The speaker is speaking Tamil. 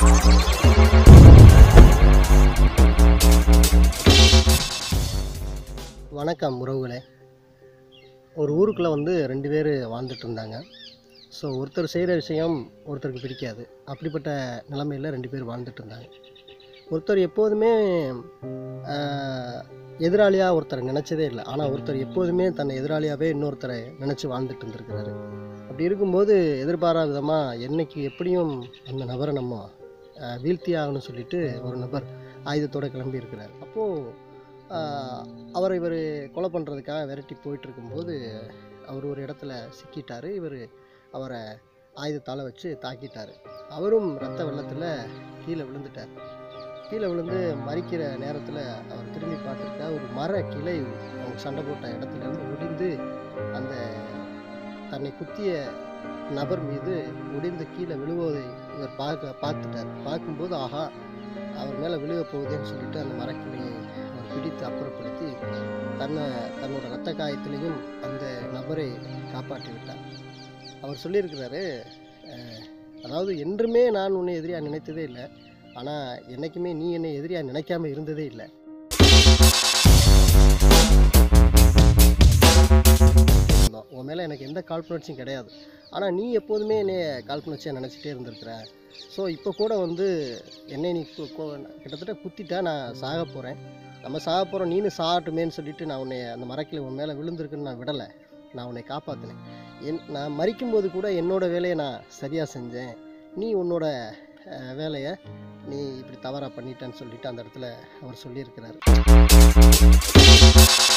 வணக்கம் உறவுகளே ஒரு ஊருக்குள்ளே வந்து ரெண்டு பேர் வாழ்ந்துட்டு இருந்தாங்க ஸோ ஒருத்தர் செய்கிற விஷயம் ஒருத்தருக்கு பிடிக்காது அப்படிப்பட்ட நிலைமையில் ரெண்டு பேர் வாழ்ந்துட்டு இருந்தாங்க ஒருத்தர் எப்போதுமே எதிராளியாக ஒருத்தரை நினச்சதே இல்லை ஆனால் ஒருத்தர் எப்போதுமே தன்னை எதிராளியாகவே இன்னொருத்தரை நினச்சி வாழ்ந்துட்டு இருந்திருக்கிறாரு அப்படி இருக்கும்போது எதிர்பாராத விதமாக என்னைக்கு எப்படியும் அந்த நபரை நம்ம ஆஹ், வீழ்த்தி ஆகணும்னு சொல்லிட்டு ஒரு நபர் ஆயுதத்தோடு கிளம்பி இருக்கிறார் அப்போது அவரை இவர் கொலை பண்ணுறதுக்காக விரட்டி போயிட்டு இருக்கும்போது அவர் ஒரு இடத்துல சிக்கிட்டார் இவர் அவரை ஆயுதத்தால் வச்சு தாக்கிட்டார் அவரும் ரத்த வெள்ளத்தில் கீழே விழுந்துட்டார் கீழே விழுந்து மறிக்கிற நேரத்தில் அவர் திரும்பி பார்த்துருக்கா ஒரு மர கிளை அவங்க சண்டை போட்ட இடத்துல இருந்து ஒடிந்து அந்த தன்னை குத்திய நபர் மீது ஒடிந்து கீழே விழுவதை இவர் பார்க்க பார்த்துட்டார் பார்க்கும்போது ஆஹா அவர் மேலே விழுக போகுதுன்னு சொல்லிட்டு அந்த மரக்கிளையை அவர் பிடித்து அப்புறப்படுத்தி தன்னை தன்னோட இரத்த காயத்திலையும் அந்த நபரை காப்பாற்றி விட்டார் அவர் சொல்லியிருக்கிறாரு அஹ், அதாவது என்றுமே நான் உன்னை எதிரியாக நினைத்ததே இல்லை ஆனால் என்றைக்குமே நீ என்னை எதிரியாக நினைக்காம இருந்ததே இல்லை இருந்தோம். உன் மேலே எனக்கு எந்த காழ்ப்புணர்ச்சியும் கிடையாது ஆனால் நீ எப்போதுமே என்னை காழ்ப்புணர்ச்சியாக நினச்சிட்டே இருந்திருக்கிற ஸோ இப்போ கூட வந்து என்னை நீ கு- கு- கிட்டத்தட்ட குத்திட்டா நான் சாக போகிறேன் நம்ம சாக போகிறோம் நீனு சாகட்டுமேன்னு சொல்லிட்டு நான் உன்னை அந்த மரக்கில் உன் மேலே விழுந்திருக்குன்னு நான் விடலை நான் உன்னை காப்பாற்றினேன் என் நான் மறிக்கும்போது கூட என்னோட வேலையை நான் சரியாக செஞ்சேன் நீ உன்னோட அஹ், வேலையை நீ இப்படி தவறாக பண்ணிட்டேன்னு சொல்லிட்டு அந்த இடத்துல அவர் சொல்லியிருக்கிறார்